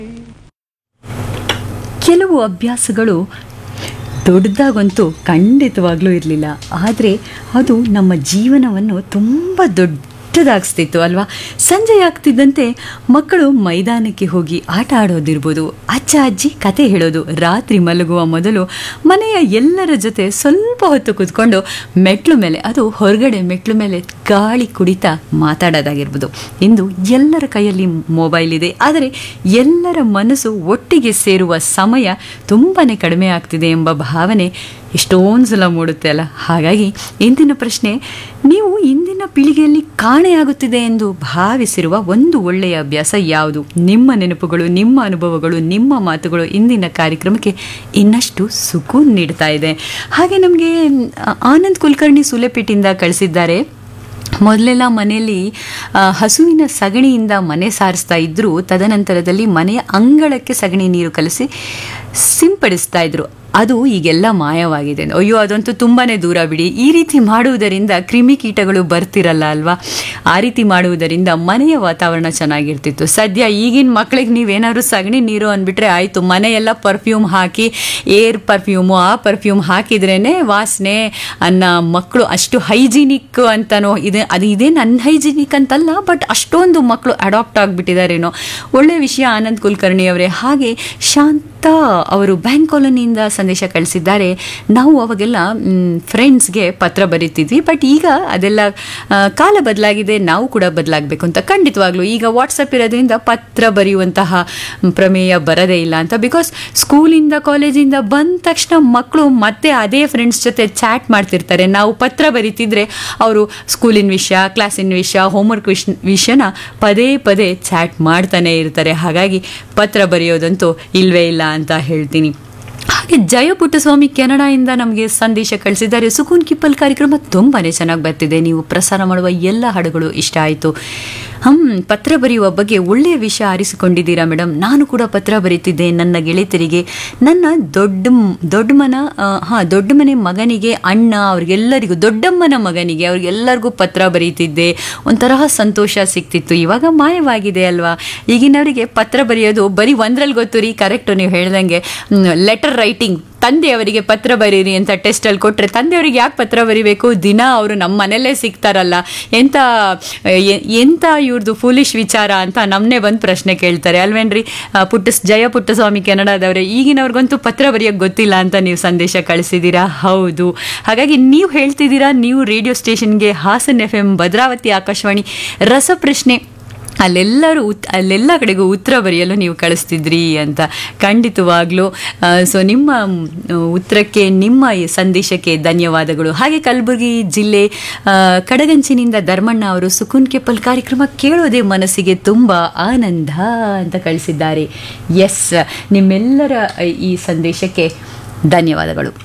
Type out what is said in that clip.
ಕೆಲವು ಅಭ್ಯಾಸಗಳು ದೊಡ್ಡದಾಗಂತೂ ಖಂಡಿತವಾಗ್ಲೂ ಇರಲಿಲ್ಲ ಆದರೆ ಅದು ನಮ್ಮ ಜೀವನವನ್ನು ತುಂಬ ದೊಡ್ಡದಾಗಿಸ್ತಿತ್ತು ಅಲ್ವಾ ಸಂಜೆ ಆಗ್ತಿದ್ದಂತೆ ಮಕ್ಕಳು ಮೈದಾನಕ್ಕೆ ಹೋಗಿ ಆಟ ಆಡೋದಿರ್ಬೋದು ಅಜ್ಜ ಅಜ್ಜಿ ಕತೆ ಹೇಳೋದು ರಾತ್ರಿ ಮಲಗುವ ಮೊದಲು ಮನೆಯ ಎಲ್ಲರ ಜೊತೆ ಸ್ವಲ್ಪ ಹೊತ್ತು ಕೂತ್ಕೊಂಡು ಮೆಟ್ಲು ಮೇಲೆ ಅದು ಹೊರಗಡೆ ಮೆಟ್ಲು ಮೇಲೆ ಗಾಳಿ ಕುಡಿತಾ ಮಾತಾಡೋದಾಗಿರ್ಬೋದು ಇಂದು ಎಲ್ಲರ ಕೈಯಲ್ಲಿ ಮೊಬೈಲ್ ಇದೆ ಆದರೆ ಎಲ್ಲರ ಮನಸ್ಸು ಒಟ್ಟಿಗೆ ಸೇರುವ ಸಮಯ ತುಂಬಾ ಕಡಿಮೆ ಆಗ್ತಿದೆ ಎಂಬ ಭಾವನೆ ಎಷ್ಟೊಂದು ಸಲ ಮೂಡುತ್ತೆ ಅಲ್ಲ ಹಾಗಾಗಿ ಇಂದಿನ ಪ್ರಶ್ನೆ ನೀವು ಇಂದಿನ ಪೀಳಿಗೆಯಲ್ಲಿ ಕಾಣೆಯಾಗುತ್ತಿದೆ ಎಂದು ಭಾವಿಸಿರುವ ಒಂದು ಒಳ್ಳೆಯ ಅಭ್ಯಾಸ ಯಾವುದು ನಿಮ್ಮ ನೆನಪುಗಳು ನಿಮ್ಮ ಅನುಭವಗಳು ನಿಮ್ಮ ಮಾತುಗಳು ಇಂದಿನ ಕಾರ್ಯಕ್ರಮಕ್ಕೆ ಇನ್ನಷ್ಟು ಸುಕೂನ್ ನೀಡ್ತಾ ಇದೆ ಹಾಗೆ ನಮಗೆ ಆನಂದ್ ಕುಲಕರ್ಣಿ ಸುಲೆಪೇಟಿಂದ ಕಳಿಸಿದ್ದಾರೆ ಮೊದಲೆಲ್ಲ ಮನೆಯಲ್ಲಿ ಆ, ಹಸುವಿನ ಸಗಣಿಯಿಂದ ಮನೆ ಸಾರಿಸ್ತಾ ಇದ್ರು ತದನಂತರದಲ್ಲಿ ಮನೆಯ ಅಂಗಳಕ್ಕೆ ಸಗಣಿ ನೀರು ಕಲಸಿ ಸಿಂಪಡಿಸ್ತಾ ಇದ್ರು ಅದು ಈಗೆಲ್ಲ ಮಾಯವಾಗಿದೆ ಅಯ್ಯೋ ಅದಂತೂ ತುಂಬಾನೇ ದೂರ ಬಿಡಿ ಈ ರೀತಿ ಮಾಡುವುದರಿಂದ ಕ್ರಿಮಿಕೀಟಗಳು ಬರ್ತಿರಲ್ಲ ಅಲ್ವಾ ಆ ರೀತಿ ಮಾಡುವುದರಿಂದ ಮನೆಯ ವಾತಾವರಣ ಚೆನ್ನಾಗಿರ್ತಿತ್ತು ಸದ್ಯ ಈಗಿನ ಮಕ್ಕಳಿಗೆ ನೀವೇನಾದ್ರು ಸಗಣಿ ನೀರು ಅಂದ್ಬಿಟ್ರೆ ಆಯಿತು ಮನೆಯೆಲ್ಲ ಪರ್ಫ್ಯೂಮ್ ಹಾಕಿ ಏರ್ ಪರ್ಫ್ಯೂಮು ಆ ಪರ್ಫ್ಯೂಮ್ ಹಾಕಿದ್ರೇ ವಾಸನೆ ಅನ್ನ ಮಕ್ಕಳು ಅಷ್ಟು ಹೈಜಿನಿಕ್ ಅಂತನೋ ಇದೆ ಅದು ಇದೇನು ಅನ್ಹೈಜಿನಿಕ್ ಅಂತಲ್ಲ ಬಟ್ ಅಷ್ಟೊಂದು ಮಕ್ಕಳು ಅಡಾಪ್ಟ್ ಆಗಿಬಿಟ್ಟಿದ್ದಾರೇನೋ ಒಳ್ಳೆಯ ವಿಷಯ ಆನಂದ್ ಕುಲಕರ್ಣಿ ಅವರೇ ಹಾಗೆ ಶಾಂತ ಅವರು ಬ್ಯಾಂಕ್ ಕಾಲೋನಿಯಿಂದ ಸಂದೇಶ ಕಳಿಸಿದ್ದಾರೆ ನಾವು ಅವಾಗೆಲ್ಲ ಫ್ರೆಂಡ್ಸ್ಗೆ ಪತ್ರ ಬರೀತಿದ್ವಿ ಬಟ್ ಈಗ ಅದೆಲ್ಲ ಆ, ಕಾಲ ಬದಲಾಗಿದೆ ನಾವು ಕೂಡ ಬದಲಾಗಬೇಕು ಅಂತ ಖಂಡಿತವಾಗ್ಲೂ ಈಗ ವಾಟ್ಸಪ್ ಇರೋದ್ರಿಂದ ಪತ್ರ ಬರೆಯುವಂತಹ ಪ್ರಮೇಯ ಬರೋದೇ ಇಲ್ಲ ಅಂತ ಬಿಕಾಸ್ ಸ್ಕೂಲಿಂದ ಕಾಲೇಜಿಂದ ಬಂದ ತಕ್ಷಣ ಮಕ್ಕಳು ಮತ್ತೆ ಅದೇ ಫ್ರೆಂಡ್ಸ್ ಜೊತೆ ಚಾಟ್ ಮಾಡ್ತಿರ್ತಾರೆ ನಾವು ಪತ್ರ ಬರೀತಿದ್ರೆ ಅವರು ಸ್ಕೂಲಿನ ವಿಷಯ ಕ್ಲಾಸಿನ ವಿಷಯ ಹೋಮ್ವರ್ಕ್ ವಿಷ ವಿಷಯನ ಪದೇ ಪದೇ ಚಾಟ್ ಮಾಡ್ತಾನೆ ಇರ್ತಾರೆ ಹಾಗಾಗಿ ಪತ್ರ ಬರೆಯೋದಂತೂ ಇಲ್ವೇ ಇಲ್ಲ ಅಂತ ಹೇಳ್ತೀನಿ ಹಾಗೆ ಜಯ ಪುಟ್ಟಸ್ವಾಮಿ ಕೆನಡಾಯಿಂದ ನಮಗೆ ಸಂದೇಶ ಕಳಿಸಿದ್ದಾರೆ ಸುಕೂನ್ ಕಿಪ್ಪಲ್ ಕಾರ್ಯಕ್ರಮ ತುಂಬಾನೇ ಚೆನ್ನಾಗಿ ಬರ್ತಿದೆ ನೀವು ಪ್ರಸಾರ ಮಾಡುವ ಎಲ್ಲ ಹಾಡುಗಳು ಇಷ್ಟ ಆಯಿತು ಹಮ್ ಪತ್ರ ಬರೆಯುವ ಬಗ್ಗೆ ಒಳ್ಳೆಯ ವಿಷಯ ಆರಿಸಿಕೊಂಡಿದ್ದೀರಾ ಮೇಡಮ್ ನಾನು ಕೂಡ ಪತ್ರ ಬರೀತಿದ್ದೆ ನನ್ನ ಗೆಳತಿಯರಿಗೆ ನನ್ನ ದೊಡ್ಡ ದೊಡ್ಡಮ್ಮನ ಹಾಂ ದೊಡ್ಡ ಮನೆ ಮಗನಿಗೆ ಅಣ್ಣ ಅವ್ರಿಗೆಲ್ಲರಿಗೂ ದೊಡ್ಡಮ್ಮನ ಮಗನಿಗೆ ಅವ್ರಿಗೆಲ್ಲರಿಗೂ ಪತ್ರ ಬರೀತಿದ್ದೆ ಒಂಥರ ಸಂತೋಷ ಸಿಕ್ತಿತ್ತು ಇವಾಗ ಮಾಯವಾಗಿದೆ ಅಲ್ವಾ ಈಗಿನವರಿಗೆ ಪತ್ರ ಬರೆಯೋದು ಬರೀ ಒಂದ್ರಲ್ಲಿ ಗೊತ್ತು ರೀ ಕರೆಕ್ಟು ನೀವು ಹೇಳ್ದಂಗೆ ಲೆಟರ್ ರೈಟಿಂಗ್ ತಂದೆಯವರಿಗೆ ಪತ್ರ ಬರೀರಿ ಅಂತ ಟೆಸ್ಟಲ್ಲಿ ಕೊಟ್ಟರೆ ತಂದೆಯವರಿಗೆ ಯಾಕೆ ಪತ್ರ ಬರಿಬೇಕು ದಿನ ಅವರು ನಮ್ಮ ಮನೆಯಲ್ಲೇ ಸಿಗ್ತಾರಲ್ಲ ಎಂಥ ಎ- ಎಂಥ ಇವ್ರದ್ದು ಫೂಲಿಶ್ ವಿಚಾರ ಅಂತ ನಮ್ಮನ್ನೇ ಬಂದು ಪ್ರಶ್ನೆ ಕೇಳ್ತಾರೆ ಅಲ್ವೇನ್ರಿ ಆ, ಪುಟ್ಟ ಜಯ ಪುಟ್ಟಸ್ವಾಮಿ ಕೆನಡಾದವರೇ ಈಗಿನವ್ರಿಗಂತೂ ಪತ್ರ ಬರೆಯೋಕ್ಕೆ ಗೊತ್ತಿಲ್ಲ ಅಂತ ನೀವು ಸಂದೇಶ ಕಳಿಸಿದ್ದೀರಾ ಹೌದು ಹಾಗಾಗಿ ನೀವು ಹೇಳ್ತಿದ್ದೀರಾ ನೀವು ರೇಡಿಯೋ ಸ್ಟೇಷನ್ಗೆ ಹಾಸನ್ ಎಫ್ ಎಂ ಭದ್ರಾವತಿ ಆಕಾಶವಾಣಿ ರಸಪ್ರಶ್ನೆ ಅಲ್ಲೆಲ್ಲರೂ ಉತ್ ಅಲ್ಲೆಲ್ಲ ಕಡೆಗೂ ಉತ್ತರ ಬರೆಯಲು ನೀವು ಕಳಿಸ್ತಿದ್ರಿ ಅಂತ ಖಂಡಿತವಾಗ್ಲೂ ಸೊ ನಿಮ್ಮ ಮ್, ಉತ್ತರಕ್ಕೆ ನಿಮ್ಮ ಈ ಸಂದೇಶಕ್ಕೆ ಧನ್ಯವಾದಗಳು ಹಾಗೆ ಕಲಬುರಗಿ ಜಿಲ್ಲೆ ಆ, ಕಡಗಂಚಿನಿಂದ ಧರ್ಮಣ್ಣ ಅವರು ಸುಕೂನ್ ಕೆಪ್ಪಲ್ ಕಾರ್ಯಕ್ರಮ ಕೇಳೋದೇ ಮನಸ್ಸಿಗೆ ತುಂಬ ಆನಂದ ಅಂತ ಕಳಿಸಿದ್ದಾರೆ ಎಸ್ ನಿಮ್ಮೆಲ್ಲರ ಈ ಸಂದೇಶಕ್ಕೆ ಧನ್ಯವಾದಗಳು